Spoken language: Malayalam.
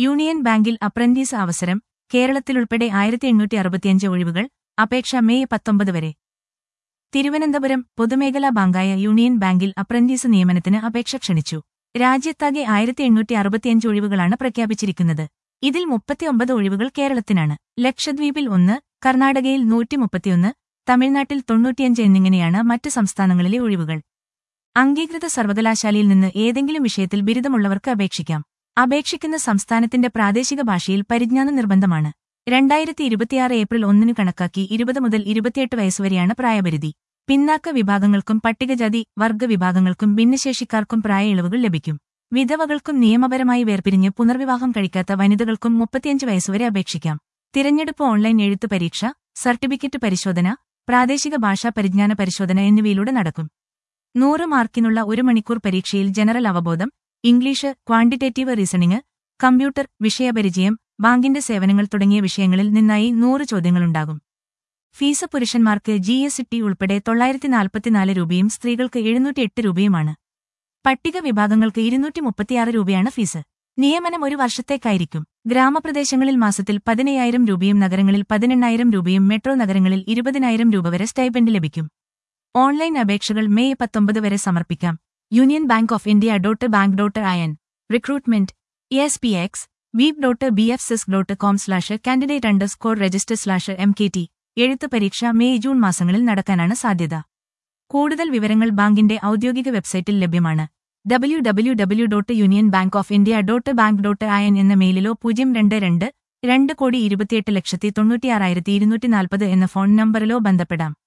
യൂണിയൻ ബാങ്കിൽ അപ്രന്റീസ് അവസരം കേരളത്തിലുൾപ്പെടെ ആയിരത്തി എണ്ണൂറ്റി അറുപത്തിയഞ്ച് ഒഴിവുകൾ അപേക്ഷ മെയ് പത്തൊമ്പത് വരെ തിരുവനന്തപുരം പൊതുമേഖലാ ബാങ്കായ യൂണിയൻ ബാങ്കിൽ അപ്രന്റീസ് നിയമനത്തിന് അപേക്ഷ ക്ഷണിച്ചു രാജ്യത്താകെ ആയിരത്തി എണ്ണൂറ്റി അറുപത്തിയഞ്ച് ഒഴിവുകളാണ് പ്രഖ്യാപിച്ചിരിക്കുന്നത് ഇതിൽ മുപ്പത്തിയൊമ്പത് ഒഴിവുകൾ കേരളത്തിനാണ് ലക്ഷദ്വീപിൽ ഒന്ന് കർണാടകയിൽ നൂറ്റി മുപ്പത്തിയൊന്ന് തമിഴ്നാട്ടിൽ തൊണ്ണൂറ്റിയഞ്ച് എന്നിങ്ങനെയാണ് മറ്റ് സംസ്ഥാനങ്ങളിലെ ഒഴിവുകൾ അംഗീകൃത സർവകലാശാലയിൽ നിന്ന് ഏതെങ്കിലും വിഷയത്തിൽ ബിരുദമുള്ളവർക്ക് അപേക്ഷിക്കാം അപേക്ഷിക്കുന്ന സംസ്ഥാനത്തിന്റെ പ്രാദേശിക ഭാഷയിൽ പരിജ്ഞാനം നിർബന്ധമാണ് രണ്ടായിരത്തി ഇരുപത്തിയാറ് ഏപ്രിൽ ഒന്നിന് കണക്കാക്കി ഇരുപത് മുതൽ ഇരുപത്തിയെട്ട് വയസ്സുവരെയാണ് പ്രായപരിധി പിന്നാക്ക വിഭാഗങ്ങൾക്കും പട്ടികജാതി വർഗ വിഭാഗങ്ങൾക്കും ഭിന്നശേഷിക്കാർക്കും പ്രായ ഇളവുകൾ ലഭിക്കും വിധവകൾക്കും നിയമപരമായി വേർപിരിഞ്ഞ് പുനർവിവാഹം കഴിക്കാത്ത വനിതകൾക്കും മുപ്പത്തിയഞ്ച് വയസ്സുവരെ അപേക്ഷിക്കാം തിരഞ്ഞെടുപ്പ് ഓൺലൈൻ എഴുത്തു പരീക്ഷ സർട്ടിഫിക്കറ്റ് പരിശോധന പ്രാദേശിക ഭാഷാ പരിജ്ഞാന പരിശോധന എന്നിവയിലൂടെ നടക്കും നൂറ് മാർക്കിനുള്ള ഒരു മണിക്കൂർ പരീക്ഷയിൽ ജനറൽ അവബോധം ഇംഗ്ലീഷ് ക്വാണ്ടിറ്റേറ്റീവ് റീസണിംഗ് കമ്പ്യൂട്ടർ വിഷയപരിചയം ബാങ്കിന്റെ സേവനങ്ങൾ തുടങ്ങിയ വിഷയങ്ങളിൽ നിന്നായി നൂറ് ചോദ്യങ്ങളുണ്ടാകും ഫീസ് പുരുഷന്മാർക്ക് ജി എസ് ടി ഉൾപ്പെടെ തൊള്ളായിരത്തി നാൽപ്പത്തിനാല് രൂപയും സ്ത്രീകൾക്ക് എഴുന്നൂറ്റി എട്ട് രൂപയുമാണ് പട്ടിക വിഭാഗങ്ങൾക്ക് ഇരുന്നൂറ്റി മുപ്പത്തിയാറ് രൂപയാണ് ഫീസ് നിയമനം ഒരു വർഷത്തേക്കായിരിക്കും ഗ്രാമപ്രദേശങ്ങളിൽ മാസത്തിൽ പതിനയ്യായിരം രൂപയും നഗരങ്ങളിൽ പതിനെണ്ണായിരം രൂപയും മെട്രോ നഗരങ്ങളിൽ ഇരുപതിനായിരം രൂപ വരെ സ്റ്റൈപ്പൻഡ് ലഭിക്കും ഓൺലൈൻ അപേക്ഷകൾ മെയ് പത്തൊമ്പത് വരെ സമർപ്പിക്കാം Union Bank of India dot bank dot in recruitment S P X വീപ് ഡോട്ട് ബി എഫ് സിസ് dot com slash candidate underscore register slash M K T എഴുത്ത് പരീക്ഷ മെയ് ജൂൺ മാസങ്ങളിൽ നടക്കാനാണ് സാധ്യത കൂടുതൽ വിവരങ്ങൾ ബാങ്കിന്റെ ഔദ്യോഗിക വെബ്സൈറ്റിൽ ലഭ്യമാണ് W W W dot Union Bank of India dot bank dot in എന്ന മെയിലിലോ പൂജ്യം രണ്ട് രണ്ട് രണ്ട് കോടി ഇരുപത്തിയെട്ട് ലക്ഷത്തി തൊണ്ണൂറ്റിയാറായിരത്തി ഇരുന്നൂറ്റി നാൽപ്പത് എന്ന ഫോൺ നമ്പറിലോ ബന്ധപ്പെടാം